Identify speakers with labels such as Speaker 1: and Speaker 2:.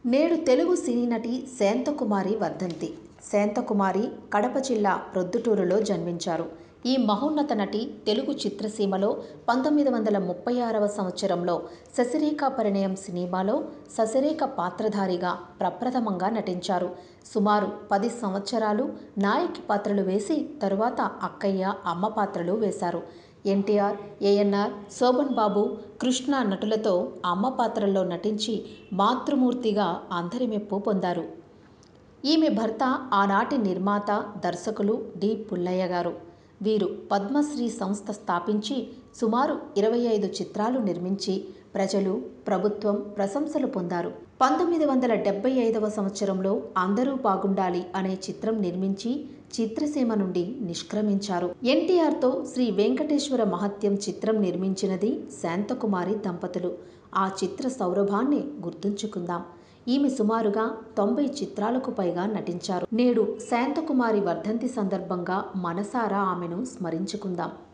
Speaker 1: నేడు తెలుగు సినీ నటి శాంతకుమారి వర్ధంతి శాంతకుమారి కడప జిల్లా ప్రొద్దుటూరులో జన్మించారు ఈ మహోన్నత నటి తెలుగు చిత్రసీమలో పంతొమ్మిది వందల ముప్పై ఆరవ సంవత్సరంలో శశిరేఖ పరిణయం సినిమాలో శశిరేఖ పాత్రధారిగా ప్రప్రథమంగా నటించారు సుమారు పది సంవత్సరాలు నాయకి పాత్రలు వేసి తరువాత అక్కయ్య అమ్మ పాత్రలు వేశారు ఎన్టీఆర్ ఏఎన్ఆర్ శోభన్ బాబు కృష్ణ నటులతో అమ్మ పాత్రల్లో నటించి మాతృమూర్తిగా అందరి మెప్పు పొందారు ఈమె భర్త ఆనాటి నిర్మాత దర్శకులు డి పుల్లయ్య గారు వీరు పద్మశ్రీ సంస్థ స్థాపించి సుమారు ఇరవై ఐదు చిత్రాలు నిర్మించి ప్రజలు ప్రభుత్వం ప్రశంసలు పొందారు పంతొమ్మిది వందల డెబ్బై ఐదవ సంవత్సరంలో అందరూ బాగుండాలి అనే చిత్రం నిర్మించి చిత్రసీమ నుండి నిష్క్రమించారు ఎన్టీఆర్తో శ్రీ వెంకటేశ్వర మహత్యం చిత్రం నిర్మించినది శాంతకుమారి దంపతులు ఆ చిత్ర సౌరభాన్ని గుర్తుంచుకుందాం ఈమె సుమారుగా తొంభై చిత్రాలకు పైగా నటించారు నేడు శాంతకుమారి వర్ధంతి సందర్భంగా మనసారా ఆమెను స్మరించుకుందాం